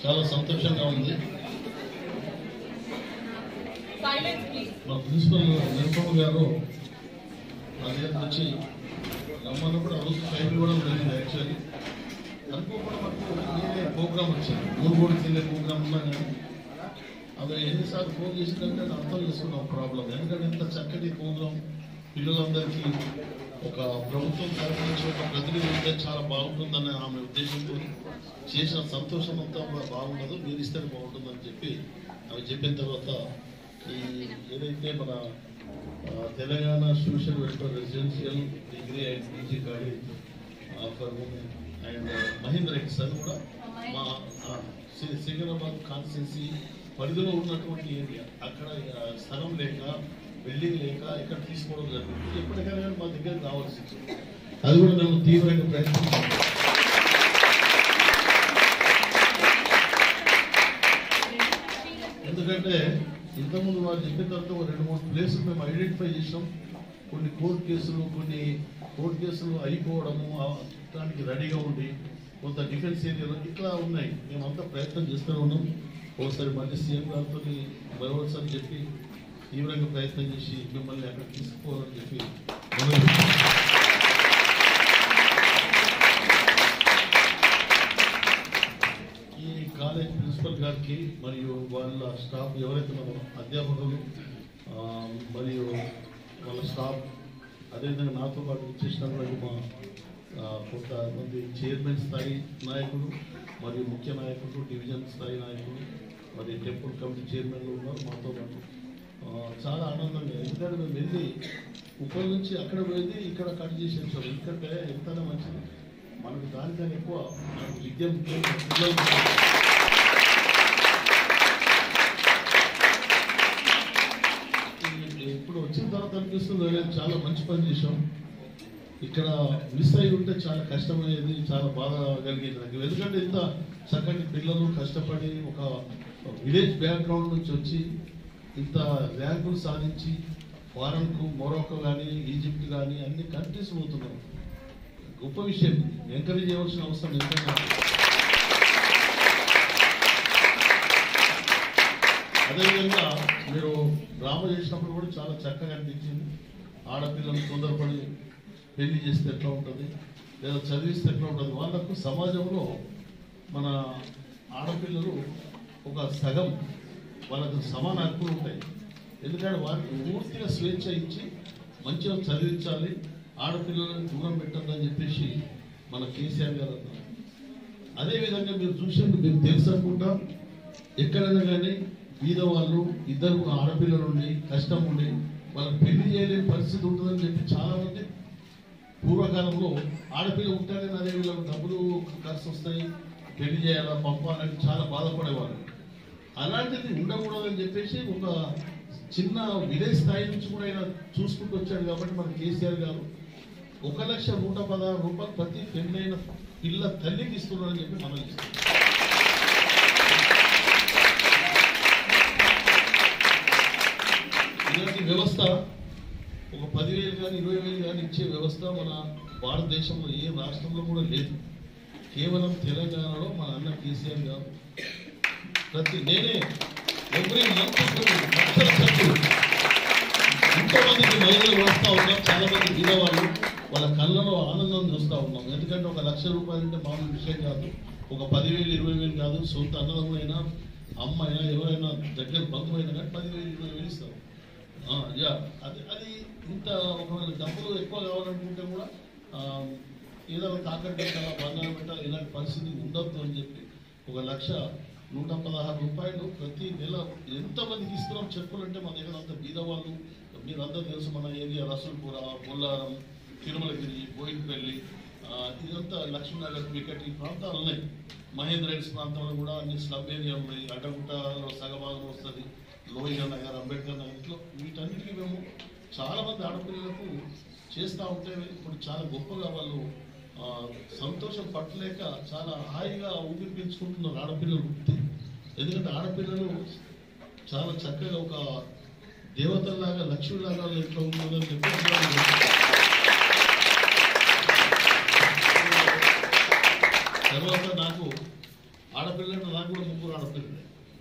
చాలా సంతోషంగా ఉంది Silence, please. మా ప్రిన్సిపల్ నిరుపమ గారు నా దగ్గరకు వచ్చి రమ్మన్నప్పుడు ఆ రోజు టైం ఇవ్వడం జరిగింది యాక్చువల్లీ అనుకోకుండా మాకు వేరే ప్రోగ్రామ్ వచ్చింది మూడు కోడికి వెళ్ళే ప్రోగ్రామ్ ఉన్నా కానీ అవి ఎన్నిసార్లు ఫోన్ చేసిందంటే అది అర్థం చేసుకున్నాం ప్రాబ్లం ఎందుకంటే ఇంత చక్కటి ప్రోగ్రాం పిల్లలందరికీ ఒక ప్రభుత్వం తరఫు నుంచి ఒక ప్రతినిధి ఉంటే చాలా బాగుంటుందనే ఆమె ఉద్దేశంతో చేసిన సంతోషం అంతా కూడా బాగుండదు మీరు ఇస్తే బాగుంటుందని చెప్పి అవి చెప్పిన తర్వాత ఈ ఏదైతే మన ఆ, Telangana social welfare residential degree and PG college for women and Mahendra ex అని కూడా మా ఆ, సి- సికింద్రాబాద్ కాన్స్టిట్యున్సీ పరిధిలో ఉన్నటువంటి ఏరియా అక్కడ ఆ, స్థలం లేక బిల్డింగ్ లేక ఇక్కడ తీసుకోవడం జరిగింది ఎప్పటికైనా కానీ మా దగ్గర రావాల్సి వచ్చింది అది కూడా మేము తీవ్రంగా ప్రయత్నించాము ఎందుకంటే ఇంతకుముందు వాళ్ళు చెప్పిన తర్వాత ఒక రెండు మూడు ప్లేసులు మేము ఐడెంటిఫై చేసాం కొన్ని కోర్టు కేసులు కొన్ని కోర్టు కేసులు అయిపోవడము ఆ దానికి రెడీగా ఉండి కొంత డిఫెన్స్ ఏరియాలో ఇట్లా ఉన్నాయి మేమంతా ప్రయత్నం చేస్తూనే ఉన్నాం ఒకసారి మళ్ళీ సీఎం గారితో బయవలసి అని చెప్పి తీవ్రంగా ప్రయత్నం చేసి మిమ్మల్ని అక్కడ తీసుకుపోవాలని చెప్పి మొదలుపెట్టాం. ఈ కాలేజ్ ప్రిన్సిపల్ గారికి మరియు వాళ్ళ స్టాఫ్ ఎవరైతే మన అధ్యాపకులు ఆ, మరియు వాళ్ళ స్టాఫ్ అదేవిధంగా నాతో పాటు వచ్చేసినటువంటి మా ఆ, కొంతమంది చైర్మన్ స్థాయి నాయకులు మరియు ముఖ్య నాయకులు డివిజన్ స్థాయి నాయకులు మరి టెంపుల్ కమిటీ చైర్మన్లు ఉన్నారు మాతో పాటు ఆ, చాలా ఆనందంగా ఎందుకంటే మేము వెళ్ళి ఉప్పల్ నుంచి అక్కడ పోయింది ఇక్కడ కట్ చేసేసాం ఎందుకంటే ఎంతైనా మంచిది మనకు దానికన్నా ఎక్కువ మనకు విద్య ముఖ్యం, పిల్లలు ముఖ్యం. ఈ- ఇప్పుడు వచ్చిన తర్వాత అనిపిస్తుంది "అరే, చాలా మంచి పని చేసాం ఇక్కడ మిస్ అయి ఉంటే చాలా కష్టమయ్యేది చాలా బాధ కలిగేది నాకు ఎందుకంటే ఇంత చక్కటి పిల్లలు కష్టపడి ఒక విలేజ్ బ్యాక్గ్రౌండ్ నుంచి వచ్చి ఇంత ర్యాంకులు సాధించి ఫారెన్కు మొరోకో కానీ ఈజిప్ట్ కానీ అన్ని కంట్రీస్ పోతున్నారు గొప్ప విషయం ఎంకరేజ్ చేయవలసిన అవసరం ఎంతైనా ఉంది. అదేవిధంగా మీరు డ్రామా చేసినప్పుడు కూడా చాలా చక్కగా అనిపించింది ఆడపిల్లలు తొందరపడి పెళ్లి చేస్తే ఎట్లా ఉంటుంది లేదా చదివిస్తే ఎట్లా ఉంటుంది వాళ్ళకు సమాజంలో మన ఆడపిల్లలు ఒక సగం వాళ్ళకు సమాన హక్కులు ఉంటాయి ఎందుకంటే వారికి పూర్తిగా స్వేచ్ఛ ఇచ్చి మంచిగా చదివించాలి ఆడపిల్లలను దూరం పెట్టద్దని చెప్పేసి మన కేసీఆర్ గారు అన్నారు అదేవిధంగా మీరు చూసింది మీకు తెలుసు అనుకుంటా ఎక్కడైనా కానీ బీద వాళ్ళు ఇద్దరు ఆడపిల్లలు ఉండి కష్టం ఉండి వాళ్ళకి పెళ్లి చేయలేని పరిస్థితి ఉంటుందని చెప్పి చాలా మంది పూర్వకాలంలో ఆడపిల్ల ఉంటేనే అదే వీళ్ళకి డబ్బులు ఖర్చు వస్తాయి పెళ్లి చేయాలా పంపాలని చాలా బాధపడేవాళ్ళు అలాంటిది ఉండకూడదని చెప్పేసి ఒక చిన్న విలేజ్ స్థాయి నుంచి కూడా ఆయన చూసుకుంటూ వచ్చాడు కాబట్టి మన కేసీఆర్ గారు ఒక లక్ష నూట పదహారు రూపాయలు ప్రతి పెళ్ళైన పిల్ల తల్లికి ఇస్తున్నారని చెప్పి మనం ఇస్తున్నాం ఇలాంటి వ్యవస్థ ఒక పదివేలు కానీ ఇరవై వేలు కానీ ఇచ్చే వ్యవస్థ మన భారతదేశంలో ఏ రాష్ట్రంలో కూడా లేదు కేవలం తెలంగాణలో మన అన్న కేసీఆర్ గారు ప్రతి నేనే ఎవ్రీ మంత్ లక్షల ఖర్చులు ఎంతోమందికి మహిళలు వస్తూ ఉన్నాం చాలా మంది బీదవాళ్ళు వాళ్ళ కళ్ళలో ఆనందం చూస్తూ ఉన్నాం ఎందుకంటే ఒక లక్ష రూపాయలు అంటే మామూలు విషయం కాదు ఒక పదివేలు ఇరవై వేలు కాదు సొంత అన్నదమ్ములైనా అమ్మ అయినా ఎవరైనా దగ్గర బంధువైనా కానీ పదివేలు ఇరవై వేలు ఇస్తారు ఆ, యా అది అది ఇంత ఒకవేళ డబ్బులు ఎక్కువ కావాలనుకుంటే కూడా ఆ, ఏదో ఒక తాకట్టు పెట్టాలా బంగారం పెట్టాలా ఇలాంటి పరిస్థితి ఉండొద్దు అని చెప్పి ఒక లక్ష నూట పదహారు రూపాయలు ప్రతి నెల ఎంతమందికి ఇస్తున్నాం చెప్పులంటే మన దగ్గర అంత బీదవాళ్ళు మీరందరూ తెలుసు మన ఏరియా రసూల్పుర బొల్లారం తిరుమలగిరి బోయినపల్లి ఆ, ఇదంతా లక్ష్మీనగర్ వికెట్ ఈ ప్రాంతాలు ఉన్నాయి మహేంద్ర హిల్స్ ప్రాంతంలో కూడా అన్ని స్లబ్ ఏరియా ఉన్నాయి అడ్డగుట్టలో సగభాగం వస్తుంది లోహిగా నగర్ అంబేద్కర్ నగర్ ఇట్లా వీటన్నిటికీ మేము చాలా మంది ఆడపిల్లలకు చేస్తూ ఉంటే ఇప్పుడు చాలా గొప్పగా వాళ్ళు ఆ, సంతోషం పట్టలేక చాలా హాయిగా ఊపిరి పీల్చుకుంటున్నారు ఆడపిల్లలు పుట్టి. ఎందుకంటే ఆడపిల్లలు చాలా చక్కగా ఒక దేవతల్లాగా లక్ష్మిలాగా ఇంట్లో ఉంటుందని చెప్పి తర్వాత నాకు ఆడపిల్లలు నాకు కూడా ముగ్గురు ఆడపిల్లలు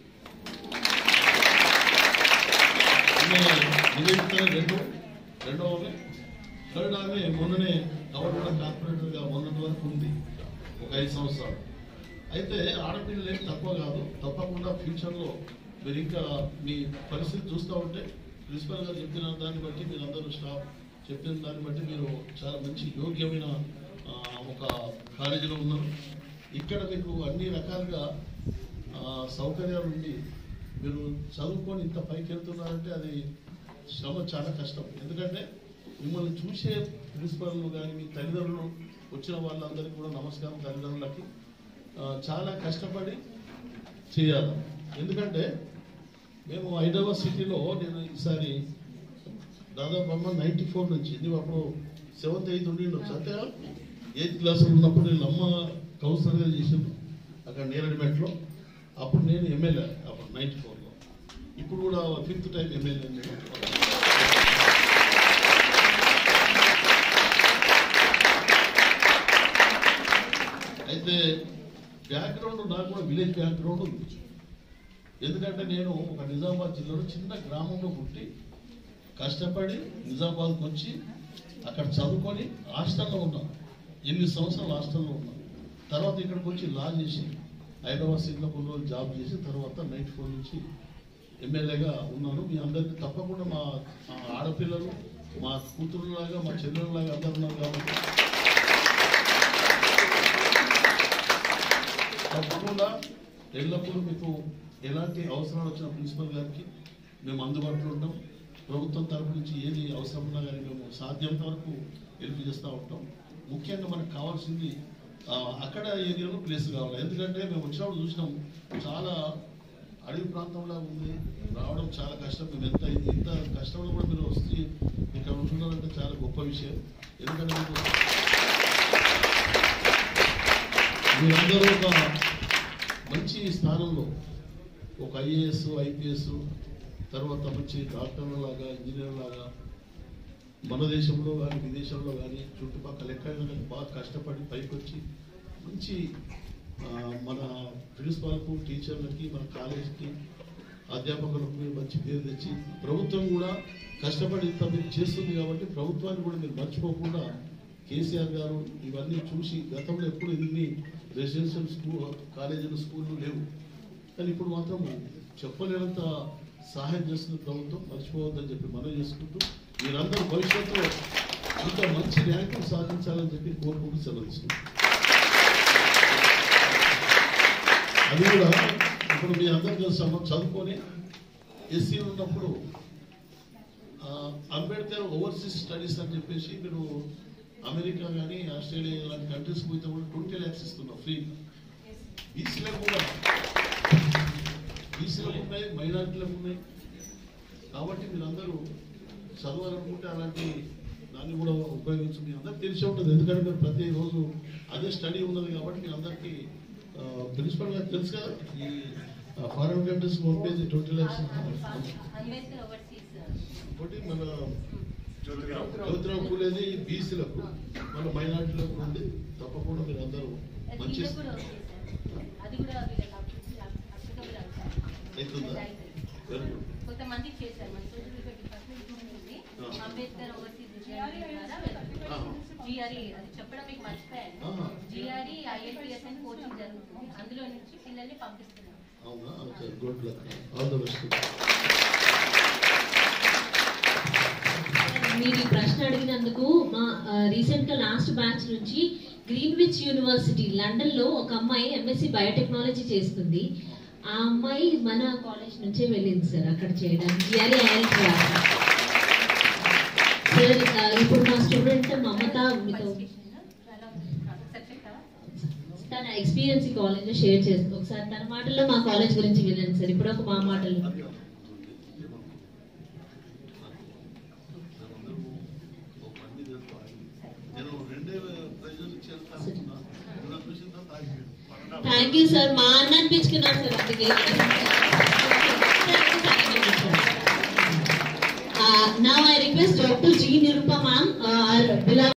ఆమె నివేదిక రెండు రెండో ఆమె థర్డ్ ఆమె మొన్ననే గవర్నమెంట్ కార్పొరేటర్గా మొన్నటి వరకు ఉంది ఒక ఐదు సంవత్సరాలు అయితే ఆడపిల్లలు ఏం తక్కువ కాదు తప్పకుండా ఫ్యూచర్లో మీరు ఇంకా మీ పరిస్థితి చూస్తూ ఉంటే ప్రిన్సిపల్ గారు చెప్పిన దాన్ని బట్టి మీరు అందరూ స్టాఫ్ చెప్పిన దాన్ని బట్టి మీరు చాలా మంచి యోగ్యమైన ఆ, ఒక కాలేజీలో ఉన్నారు ఇక్కడ మీకు అన్ని రకాలుగా ఆ, సౌకర్యాలు ఉండి మీరు చదువుకొని ఇంత పైకి వెళ్తున్నారంటే అది శ్రమ చాలా కష్టం ఎందుకంటే మిమ్మల్ని చూసే ప్రిన్సిపల్లు కానీ మీ తల్లిదండ్రులు వచ్చిన వాళ్ళందరికీ కూడా నమస్కారం తల్లిదండ్రులకి ఆ, చాలా కష్టపడి చేయాలి ఎందుకంటే మేము హైదరాబాద్ సిటీలో నేను ఈసారి దాదాపు అమ్మ నైంటీ ఫోర్ నుంచి నువ్వు అప్పుడు సెవెంత్ ఎయిత్ ఉండి ఉండొచ్చు అంటే ఎయిత్ క్లాస్లో ఉన్నప్పుడు నేను అమ్మ కౌన్సిలర్గా చేసింది అక్కడ నేరడిమెట్లో అప్పుడు నేను ఎమ్మెల్యే అప్పుడు నైంటీ ఫోర్లో ఇప్పుడు కూడా ఫిఫ్త్ టైం ఎమ్మెల్యే నేను అయితే బ్యాక్గ్రౌండ్ నాకు కూడా విలేజ్ బ్యాక్గ్రౌండ్ ఉంది ఎందుకంటే నేను ఒక నిజామాబాద్ జిల్లాలో చిన్న గ్రామంలో పుట్టి కష్టపడి నిజామాబాద్కి వచ్చి అక్కడ చదువుకొని హాస్టల్లో ఉన్నాను ఎనిమిది సంవత్సరాలు హాస్టల్లో ఉన్నాను తర్వాత ఇక్కడికి వచ్చి లా చేసి హైదరాబాద్ సిటీలో కొన్ని రోజులు జాబ్ చేసి తర్వాత నైట్ ఫోర్ నుంచి ఎమ్మెల్యేగా ఉన్నాను మీ అందరికీ తప్పకుండా మా మా ఆడపిల్లలు మా కూతురులాగా మా చెల్లెళ్ళలాగా అందరు ఉన్నారు కాబట్టి తప్పకుండా ఎల్లప్పుడూ మీకు ఎలాంటి అవసరాలు వచ్చిన ప్రిన్సిపల్ గారికి మేము అందుబాటులో ఉంటాం ప్రభుత్వం తరపు నుంచి ఏది అవసరం ఉన్నా కానీ మేము సాధ్యంత వరకు హెల్ప్ చేస్తూ ఉంటాం ముఖ్యంగా మనకు కావాల్సింది ఆ, అక్కడ ఏరియాలో ప్లేస్ కావాలి ఎందుకంటే మేము వచ్చినప్పుడు చూసినాం చాలా అడవి ప్రాంతంలో ఉంది రావడం చాలా కష్టం మేము ఎంత ఇంత కష్టంలో కూడా మీరు వచ్చి ఇక్కడ ఉంటున్నారంటే చాలా గొప్ప విషయం ఎందుకంటే మీకు మీరందరూ ఒక మంచి స్థానంలో ఒక ఐఏఎస్ ఐపీఎస్ తర్వాత మంచి డాక్టర్ల లాగా ఇంజనీర్ లాగా మన దేశంలో కానీ విదేశంలో కానీ చుట్టుపక్కల ఎక్కడైనా కానీ బాగా కష్టపడి పైకి వచ్చి మంచి ఆ, మన ప్రిన్సిపాల్కు టీచర్లకి మన కాలేజీకి అధ్యాపకులకు మీరు మంచి పేరు తెచ్చి ప్రభుత్వం కూడా కష్టపడి ఇంత మీరు చేస్తుంది కాబట్టి ప్రభుత్వాన్ని కూడా మీరు మర్చిపోకుండా కేసీఆర్ గారు ఇవన్నీ చూసి గతంలో ఎప్పుడు ఇన్ని రెసిడెన్షియల్ స్కూల్ కాలేజీలు స్కూళ్ళు లేవు కానీ ఇప్పుడు మాత్రం చెప్పలేనంత సహాయం చేస్తుంది ప్రభుత్వం మర్చిపోవద్దని చెప్పి మనం చేసుకుంటూ మీరందరూ భవిష్యత్తులో ఇంకా మంచి ర్యాంకులు సాధించాలని చెప్పి కోరుకుంటూ సెలవు తీసుకుంటాం అది కూడా ఇప్పుడు మీ అందరు తెలుసు చదువుకొని ఎస్సీ ఉన్నప్పుడు ఆ, అంబేద్కర్ ఓవర్సీస్ స్టడీస్ అని చెప్పేసి మీరు అమెరికా కానీ ఆస్ట్రేలియా లాంటి కంట్రీస్కి పోతే కూడా ట్వంటీ ల్యాక్స్ ఇస్తున్నాం ఫ్రీ బీసీలకు కూడా బీసీలకు ఉన్నాయి మైనారిటీలకు ఉన్నాయి కాబట్టి మీరందరూ చదవాలనుకుంటే అలాంటి దాన్ని కూడా ఉపయోగించి మీ అందరికి తెలిసే ఉంటుంది ఎందుకంటే మీరు ప్రతిరోజు అదే స్టడీ ఉన్నది కాబట్టి మీ అందరికీ ప్రిన్సిపల్ గారు తెలుసు కదా ఈ ఫారెన్ కంట్రీస్ పంపేది ట్వంటీ ల్యాక్స్ అంబేద్కర్ ఓవర్సీస్ ఒకటి మన జ్యోతిరావు పూలేది బీసీలకు మన మైనార్టీలకు ఉంది తప్పకుండా మీరు అందరూ మంచి ఇది కూడా ఓకే సార్ అది కూడా వీళ్ళకి అప్లికబుల్ అవుతుందా వెరీ గుడ్ కొంతమందికి చేశారు మన సోషల్ వెల్ఫేర్ డిపార్ట్మెంట్ ఉంది ఆ. అంబేద్కర్ ఓవర్సీస్ ద్వారా జిఆర్ఈ అది చెప్పడం మీకు మర్చిపోయాను ఆహా. జిఆర్ఈ ఐఎల్పిఎస్ అని కోచింగ్ జరుగుతుంది అందులో నుంచి పిల్లల్ని పంపిస్తున్నాం అవునా okay good luck all the best మీరు ఈ ప్రశ్న అడిగినందుకు మా రీసెంట్ గా లాస్ట్ బ్యాచ్ నుంచి గ్రీన్విచ్ యూనివర్సిటీ లండన్ లో ఒక అమ్మాయి ఎంఎస్సి బయోటెక్నాలజీ చేస్తుంది ఆ అమ్మాయి మన కాలేజ్ నుంచే వెళ్ళింది సార్ అక్కడ చేయడానికి జిఆర్ఈ ఐఎల్స్ ద్వారా సార్ ఆ, ఇప్పుడు మా స్టూడెంట్ మమత మీతో సబ్జెక్ట్ తన ఎక్స్పీరియన్స్ ఈ కాలేజ్ లో షేర్ చేస్తుంది ఒకసారి తన మాటల్లో మా కాలేజ్ గురించి వినండి సార్ ఇప్పుడు ఒక మా మాటల్లో నేను రెండే ప్రైజులు ఇచ్చాను అనుకున్నా నువ్వు నాకు చూసిన తర్వాత ఆగిపోయాను. థ్యాంక్ యూ సార్ మా అన్న అనిపించుకున్నారు సార్ అందుకే Uh, now I request Dr. G. Nirupa ma'am, uh, our beloved